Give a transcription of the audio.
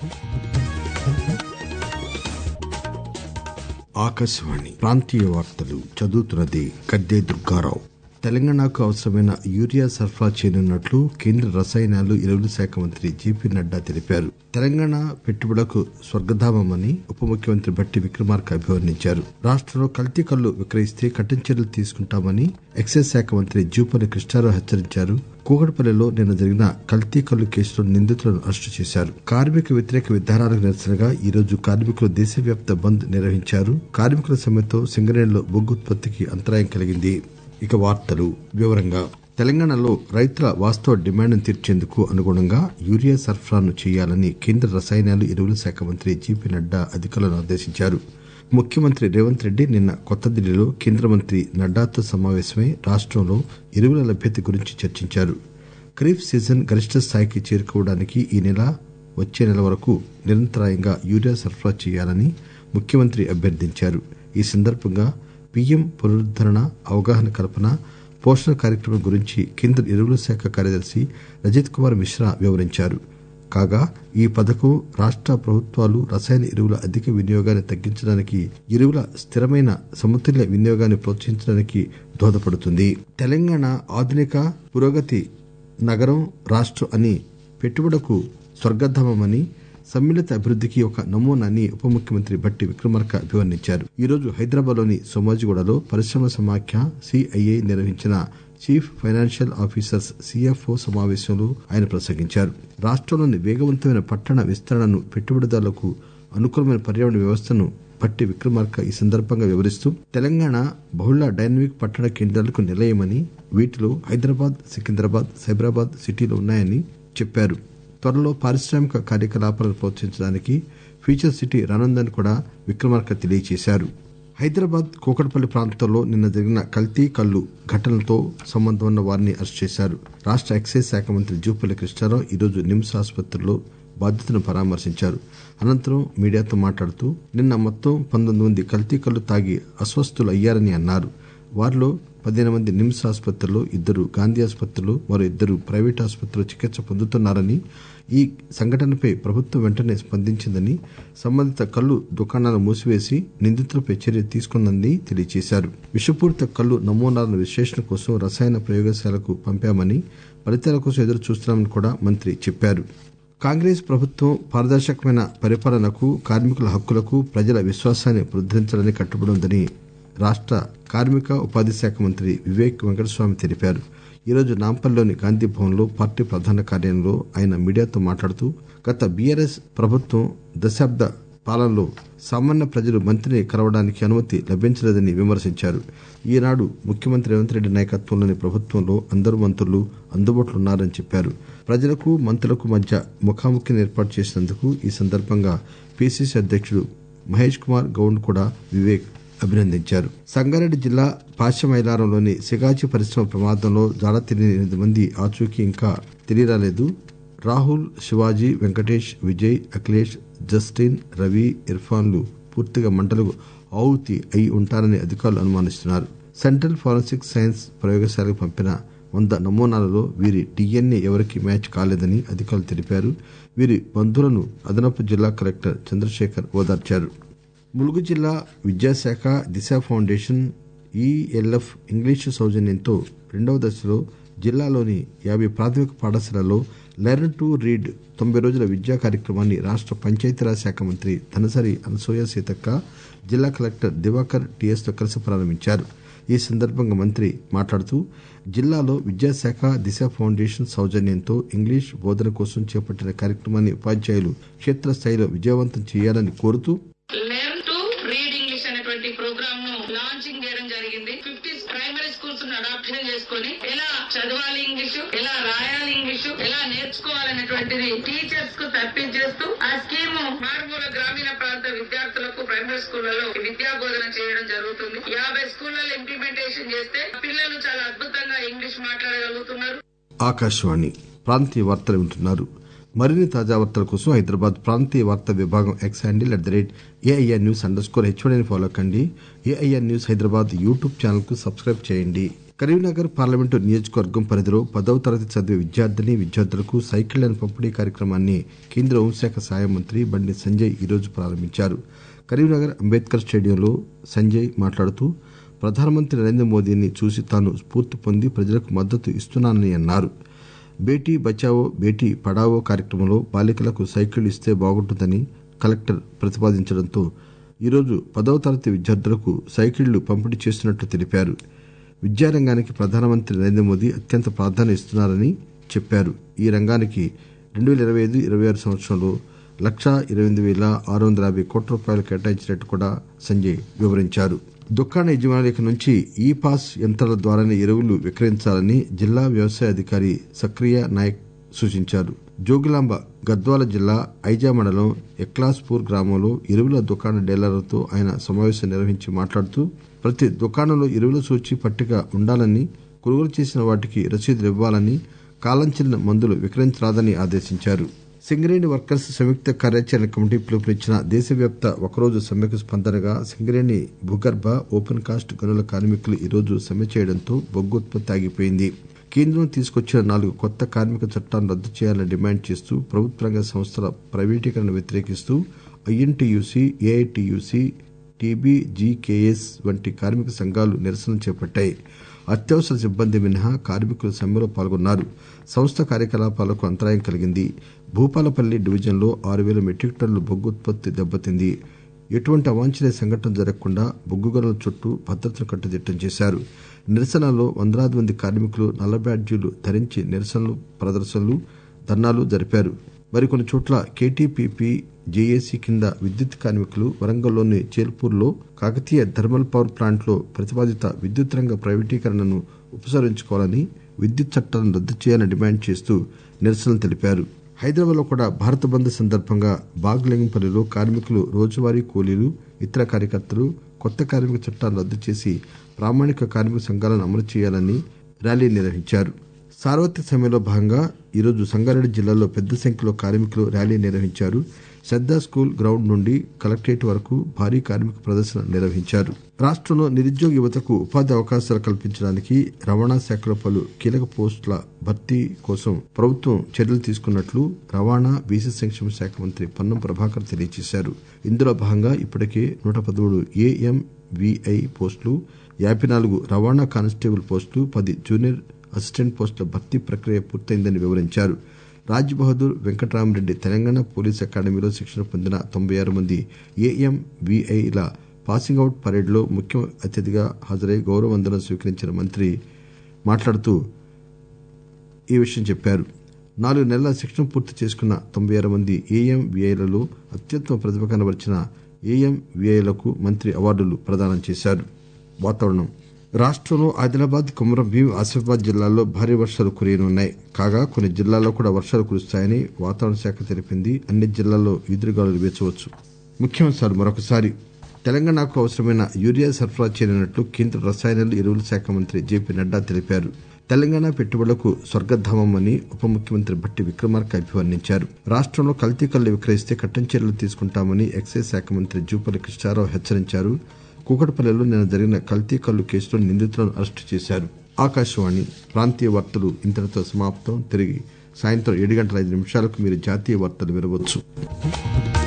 ఆకాశవాణి ప్రాంతీయ వార్తలు చదువుతున్నది కద్దే దుర్గారావు తెలంగాణకు అవసరమైన యూరియా సరఫరా చేయనున్నట్లు కేంద్ర రసాయనాలు ఎరువుల శాఖ మంత్రి జేపీ నడ్డా తెలిపారు తెలంగాణ పెట్టుబడులకు స్వర్గధామమని ఉప ముఖ్యమంత్రి భట్టి విక్రమార్క అభివర్ణించారు రాష్టంలో కల్తీ కల్లు విక్రయిస్తే కఠిన చర్యలు తీసుకుంటామని ఎక్సైజ్ శాఖ మంత్రి జూపల్లి కృష్ణారావు హెచ్చరించారు కూకట్పల్లిలో నిన్న జరిగిన కల్తీ కల్లు కేసులో నిందితులను అరెస్టు చేశారు కార్మిక వ్యతిరేక విధానాలకు నిరసనగా ఈ రోజు కార్మికులు దేశవ్యాప్త బంద్ నిర్వహించారు కార్మికుల సమ్మెతో సింగరేణిలో బొగ్గు ఉత్పత్తికి అంతరాయం కలిగింది ఇక వార్తలు వివరంగా తెలంగాణలో రైతుల వాస్తవ డిమాండ్ను తీర్చేందుకు అనుగుణంగా యూరియా సరఫరాను చేయాలని కేంద్ర రసాయనాలు ఎరువుల శాఖ మంత్రి జేపీ నడ్డా అధికారులను ఆదేశించారు ముఖ్యమంత్రి రేవంత్ రెడ్డి నిన్న కొత్త ఢిల్లీలో కేంద్ర మంత్రి నడ్డాతో సమావేశమై రాష్టంలో ఎరువుల లభ్యత గురించి చర్చించారు ఖరీఫ్ సీజన్ గరిష్ట స్థాయికి చేరుకోవడానికి ఈ నెల వచ్చే నెల వరకు నిరంతరాయంగా యూరియా సరఫరా చేయాలని ముఖ్యమంత్రి అభ్యర్థించారు ఈ సందర్భంగా పీఎం పునరుద్దరణ అవగాహన కల్పన పోషణ కార్యక్రమం గురించి కేంద్ర ఎరువుల శాఖ కార్యదర్శి రజత్ కుమార్ మిశ్రా వివరించారు కాగా ఈ పథకం రాష్ట ప్రభుత్వాలు రసాయన ఎరువుల అధిక వినియోగాన్ని తగ్గించడానికి ఎరువుల స్థిరమైన సమతుల్య వినియోగాన్ని ప్రోత్సహించడానికి దోహదపడుతుంది తెలంగాణ ఆధునిక పురోగతి నగరం రాష్టం అని పెట్టుబడులకు స్వర్గధామమని సమ్మిళిత అభివృద్దికి ఒక నమూనాని ఉప ముఖ్యమంత్రి భట్టి విక్రమార్క అభివర్ణించారు ఈ రోజు హైదరాబాద్ లోని సోమాజిగూడలో పరిశ్రమల సమాఖ్య సిఐఐ నిర్వహించిన చీఫ్ ఫైనాన్షియల్ ఆఫీసర్స్ సిఎఫ్ఓ సమావేశంలో ఆయన ప్రసంగించారు రాష్టంలోని వేగవంతమైన పట్టణ విస్తరణను పెట్టుబడిదారులకు అనుకూలమైన పర్యావరణ వ్యవస్థను భట్టి విక్రమార్క ఈ సందర్భంగా వివరిస్తూ తెలంగాణ బహుళ డైనమిక్ పట్టణ కేంద్రాలకు నిలయమని వీటిలో హైదరాబాద్ సికింద్రాబాద్ సైబరాబాద్ సిటీలు ఉన్నాయని చెప్పారు త్వరలో పారిశ్రామిక కార్యకలాపాలను ప్రోత్సహించడానికి ఫ్యూచర్ సిటీ రానుందని కూడా విక్రమార్క తెలియజేశారు హైదరాబాద్ కూకట్పల్లి ప్రాంతంలో నిన్న జరిగిన కల్తీ కల్లు ఘటనలతో సంబంధం ఉన్న వారిని అరెస్ట్ చేశారు రాష్ట ఎక్సైజ్ శాఖ మంత్రి జూపల్లి కృష్ణారావు ఈరోజు నిమ్స్ ఆసుపత్రిలో బాధితులను పరామర్శించారు అనంతరం మీడియాతో మాట్లాడుతూ నిన్న మొత్తం పంతొమ్మిది మంది కల్తీ కల్లు తాగి అస్వస్థులు అయ్యారని అన్నారు వారిలో పదిహేను మంది నిమ్స్ ఆసుపత్రిలో ఇద్దరు గాంధీ ఆసుపత్రిలో మరో ఇద్దరు ప్రైవేట్ ఆసుపత్రిలో చికిత్స పొందుతున్నారని ఈ సంఘటనపై ప్రభుత్వం వెంటనే స్పందించిందని సంబంధిత కల్లు దుకాణాలను మూసివేసి నిందితులపై చర్య తీసుకుందని తెలియజేశారు విషపూరిత కల్లు నమూనాల విశ్లేషణ కోసం రసాయన ప్రయోగశాలకు పంపామని ఫలితాల కోసం ఎదురు చూస్తున్నామని కూడా మంత్రి చెప్పారు కాంగ్రెస్ ప్రభుత్వం పారదర్శకమైన పరిపాలనకు కార్మికుల హక్కులకు ప్రజల విశ్వాసాన్ని పునరుద్దరించాలని కట్టుబడి ఉందని రాష్ట కార్మిక ఉపాధి శాఖ మంత్రి వివేక్ వెంకటస్వామి తెలిపారు ఈరోజు నాంపల్లిలోని గాంధీ భవన్లో పార్టీ ప్రధాన కార్యాలయంలో ఆయన మీడియాతో మాట్లాడుతూ గత బీఆర్ఎస్ ప్రభుత్వం దశాబ్ద పాలనలో సామాన్య ప్రజలు మంత్రిని కలవడానికి అనుమతి లభించలేదని విమర్శించారు ఈనాడు ముఖ్యమంత్రి రేవంత్ రెడ్డి నాయకత్వంలోని ప్రభుత్వంలో అందరు మంత్రులు అందుబాటులో ఉన్నారని చెప్పారు ప్రజలకు మంత్రులకు మధ్య ముఖాముఖిని ఏర్పాటు చేసినందుకు ఈ సందర్భంగా పిసిసి అధ్యక్షుడు మహేష్ కుమార్ గౌడ్ కూడా వివేక్ అభినందించారు సంగారెడ్డి జిల్లా పాశ్చమైలారంలోని సిగాచి పరిశ్రమ ప్రమాదంలో జాడ తెలియని ఎనిమిది మంది ఆచూకీ ఇంకా తెలియరాలేదు రాహుల్ శివాజీ వెంకటేష్ విజయ్ అఖిలేష్ జస్టిన్ రవి ఇర్ఫాన్లు పూర్తిగా మంటలకు ఆహుతి అయి ఉంటారని అధికారులు అనుమానిస్తున్నారు సెంట్రల్ ఫారెన్సిక్ సైన్స్ ప్రయోగశాలకు పంపిన వంద నమూనాలలో వీరి డిఎన్ఏ ఎవరికి మ్యాచ్ కాలేదని అధికారులు తెలిపారు వీరి బంధువులను అదనపు జిల్లా కలెక్టర్ చంద్రశేఖర్ ఓదార్చారు ములుగు జిల్లా విద్యాశాఖ దిశ ఫౌండేషన్ ఈఎల్ఎఫ్ ఇంగ్లీషు సౌజన్యంతో రెండవ దశలో జిల్లాలోని యాభై ప్రాథమిక పాఠశాలల్లో లెర్న్ టు రీడ్ తొంభై రోజుల విద్యా కార్యక్రమాన్ని రాష్ట పంచాయతీరాజ్ శాఖ మంత్రి ధనసరి అనసూయ సీతక్క జిల్లా కలెక్టర్ దివాకర్ టీఎస్ తో కలిసి ప్రారంభించారు ఈ సందర్భంగా మంత్రి మాట్లాడుతూ జిల్లాలో విద్యాశాఖ దిశ ఫౌండేషన్ సౌజన్యంతో ఇంగ్లీష్ బోధన కోసం చేపట్టిన కార్యక్రమాన్ని ఉపాధ్యాయులు క్షేత్రస్థాయిలో విజయవంతం చేయాలని కోరుతూ లెర్న్ టు రీడ్ ఇంగ్లీష్ అనేటువంటి ప్రోగ్రామ్ ను లాంచింగ్ చేయడం జరిగింది ఫిఫ్టీ ప్రైమరీ స్కూల్స్ ను అడాప్షన్ చేసుకొని ఎలా చదవాలి ఇంగ్లీషు ఎలా రాయాలి ఇంగ్లీషు ఎలా నేర్చుకోవాలనేటువంటిది టీచర్స్ కు తప్పించేస్తూ ఆ స్కీమ్ మారుమూల గ్రామీణ ప్రాంత విద్యార్థులకు ప్రైమరీ స్కూళ్లలో విద్యా బోధన చేయడం జరుగుతుంది యాభై స్కూళ్లలో ఇంప్లిమెంటేషన్ చేస్తే పిల్లలు చాలా అద్భుతంగా ఇంగ్లీష్ మాట్లాడగలుగుతున్నారు ఆకాశవాణి ప్రాంతీయ వార్తలు వింటున్నారు మరిన్ని తాజా వార్తల కోసం హైదరాబాద్ ప్రాంతీయ వార్తా విభాగం X handle at the rate AIR news underscore హెచ్ఓడిని ఫాలో కండి AIR news Hyderabad YouTube channel కు సబ్స్క్రైబ్ చేయండి కరీంనగర్ పార్లమెంటు నియోజకవర్గం పరిధిలో పదవ తరగతి చదివే విద్యార్థిని విద్యార్థులకు సైకిళ్లను పంపిణీ కార్యక్రమాన్ని కేంద్ర హోంశాఖ సహాయ మంత్రి బండి సంజయ్ ఈరోజు ప్రారంభించారు కరీంనగర్ అంబేద్కర్ స్టేడియంలో సంజయ్ మాట్లాడుతూ ప్రధానమంత్రి నరేంద్ర మోదీని చూసి తాను స్ఫూర్తి పొంది ప్రజలకు మద్దతు ఇస్తున్నానని అన్నారు బేటీ బచావో బేటీ పడావో కార్యక్రమంలో బాలికలకు సైకిళ్లు ఇస్తే బాగుంటుందని కలెక్టర్ ప్రతిపాదించడంతో ఈరోజు పదవ తరగతి విద్యార్థులకు సైకిళ్లు పంపిణీ చేస్తున్నట్లు తెలిపారు విద్యారంగానికి ప్రధానమంత్రి నరేంద్ర మోదీ అత్యంత ప్రాధాన్యం ఇస్తున్నారని చెప్పారు ఈ రంగానికి రెండు వేల ఇరవై ఐదు ఇరవై ఆరు సంవత్సరంలో లక్షా ఇరవై ఎనిమిది వేల ఆరు వందల యాభై కోట్ల రూపాయలు కేటాయించినట్టు కూడా సంజయ్ వివరించారు దుకాణ యజమానుల నుంచి ఈ పాస్ యంత్రాల ద్వారానే ఎరువులు విక్రయించాలని జిల్లా వ్యవసాయ అధికారి సక్రియ నాయక్ సూచించారు జోగులాంబ గద్వాల జిల్లా ఐజా మండలం ఎక్లాస్పూర్ గ్రామంలో ఎరువుల దుకాణ డీలర్లతో ఆయన సమావేశం నిర్వహించి మాట్లాడుతూ ప్రతి దుకాణంలో ఎరువుల సూచి పట్టిక ఉండాలని కొనుగోలు చేసిన వాటికి రసీదులు ఇవ్వాలని కాలం చెల్లిన మందులు విక్రయించరాదని ఆదేశించారు సింగరేణి వర్కర్స్ సంయుక్త కార్యాచరణ కమిటీ పిలుపునిచ్చిన దేశవ్యాప్త ఒకరోజు సమ్మెకు స్పందనగా సింగరేణి భూగర్భ ఓపెన్ కాస్ట్ గనుల కార్మికులు ఈరోజు సమ్మె చేయడంతో బొగ్గు ఉత్పత్తి ఆగిపోయింది కేంద్రం తీసుకొచ్చిన నాలుగు కొత్త కార్మిక చట్టాలను రద్దు చేయాలని డిమాండ్ చేస్తూ ప్రభుత్వ రంగ సంస్థల ప్రైవేటీకరణ వ్యతిరేకిస్తూ ఐఎన్టీయూసీ ఏఐటీయూసీ టీబీజీకేఎస్ వంటి కార్మిక సంఘాలు నిరసన చేపట్టాయి అత్యవసర సిబ్బంది మినహా కార్మికులు సమ్మెలో పాల్గొన్నారు సంస్థ కార్యకలాపాలకు అంతరాయం కలిగింది భూపాలపల్లి డివిజన్లో ఆరు వేల మెట్రిక్ టన్నుల బొగ్గు ఉత్పత్తి దెబ్బతింది ఎటువంటి అవాంఛనీయ సంఘటన జరగకుండా బొగ్గు గనుల చుట్టూ భద్రతను కట్టుదిట్టం చేశారు నిరసనలో వందలాది మంది కార్మికులు నల్ల బ్యాడ్జీలు ధరించి నిరసనలు ప్రదర్శనలు ధర్నాలు జరిపారు మరికొన్ని చోట్ల కేటీపీపీ జేఏసీ కింద విద్యుత్ కార్మికులు వరంగల్లోని చేల్పూర్లో కాకతీయ థర్మల్ పవర్ ప్లాంట్లో ప్రతిపాదిత విద్యుత్ రంగ ప్రైవేటీకరణను ఉపసంహరించుకోవాలని విద్యుత్ చట్టాలను రద్దు చేయాలని డిమాండ్ చేస్తూ నిరసనలు తెలిపారు హైదరాబాద్ లో కూడా భారత బంద్ సందర్భంగా బాగ్లింగంపల్లిలో కార్మికులు రోజువారీ కూలీలు ఇతర కార్యకర్తలు కొత్త కార్మిక చట్టాలను రద్దు చేసి ప్రామాణిక కార్మిక సంఘాలను అమలు చేయాలని ర్యాలీ నిర్వహించారు సార్వత్రిక సమ్మెలో భాగంగా ఈరోజు సంగారెడ్డి జిల్లాలో పెద్ద సంఖ్యలో కార్మికులు ర్యాలీ నిర్వహించారు శ్రద్దా స్కూల్ గ్రౌండ్ నుండి కలెక్టరేట్ వరకు భారీ కార్మిక ప్రదర్శన నిర్వహించారు రాష్టంలో నిరుద్యోగ యువతకు ఉపాధి అవకాశాలు కల్పించడానికి రవాణా శాఖలో పలు కీలక పోస్టుల భర్తీ కోసం ప్రభుత్వం చర్యలు తీసుకున్నట్లు రవాణా బీసీ సంక్షేమ శాఖ మంత్రి పొన్నం ప్రభాకర్ తెలియజేశారు ఇందులో భాగంగా ఇప్పటికే నూట పదమూడు ఏఎంవిఐ పోస్టులు యాభై నాలుగు రవాణా కానిస్టేబుల్ పోస్టులు పది జూనియర్ అసిస్టెంట్ పోస్టుల భర్తీ ప్రక్రియ పూర్తయిందని వివరించారు రాజ్ బహదూర్ వెంకటరామరెడ్డి తెలంగాణ పోలీస్ అకాడమీలో శిక్షణ పొందిన తొంభై ఆరు మంది ఏఎంవిఐల పాసింగ్ అవుట్ పరేడ్లో ముఖ్య అతిథిగా హాజరై గౌరవ వందనం స్వీకరించిన మంత్రి మాట్లాడుతూ ఈ విషయం చెప్పారు నాలుగు నెలల శిక్షణ పూర్తి చేసుకున్న తొంభై ఆరు మంది ఏఎంవిఐలలో అత్యుత్తమ ప్రతిభ కనబరిచిన ఏఎంవిఐలకు మంత్రి అవార్డులు ప్రదానం చేశారు వాతావరణం రాష్టంలో ఆదిలాబాద్ కొమరం భీం ఆసిఫాబాద్ జిల్లాల్లో భారీ వర్షాలు కురియనున్నాయి కాగా కొన్ని జిల్లాల్లో కూడా వర్షాలు కురుస్తాయని వాతావరణ శాఖ తెలిపింది అన్ని జిల్లాల్లో ఈదురుగాలులు వీచవచ్చు ముఖ్యాంశాలు మరొకసారి తెలంగాణకు అవసరమైన యూరియా సరఫరా చేయనున్నట్లు కేంద్ర రసాయనాలు ఎరువుల శాఖ మంత్రి జేపీ నడ్డా తెలిపారు తెలంగాణ పెట్టుబడులకు స్వర్గధామమని ఉప ముఖ్యమంత్రి భట్టి విక్రమార్క అభివర్ణించారు రాష్టంలో కల్తీ కళ్లు విక్రయిస్తే కఠిన చర్యలు తీసుకుంటామని ఎక్సైజ్ శాఖ మంత్రి జూపల్లి కృష్ణారావు హెచ్చరించారు కూకట్పల్లిలో నిన్న జరిగిన కల్తీ కల్లు కేసులో నిందితులను అరెస్టు చేశారు ఆకాశవాణి ప్రాంతీయ వార్తలు ఇంతటితో సమాప్తం తిరిగి సాయంత్రం ఏడు గంటల ఐదు నిమిషాలకు మీరు జాతీయ వార్తలు వినవచ్చు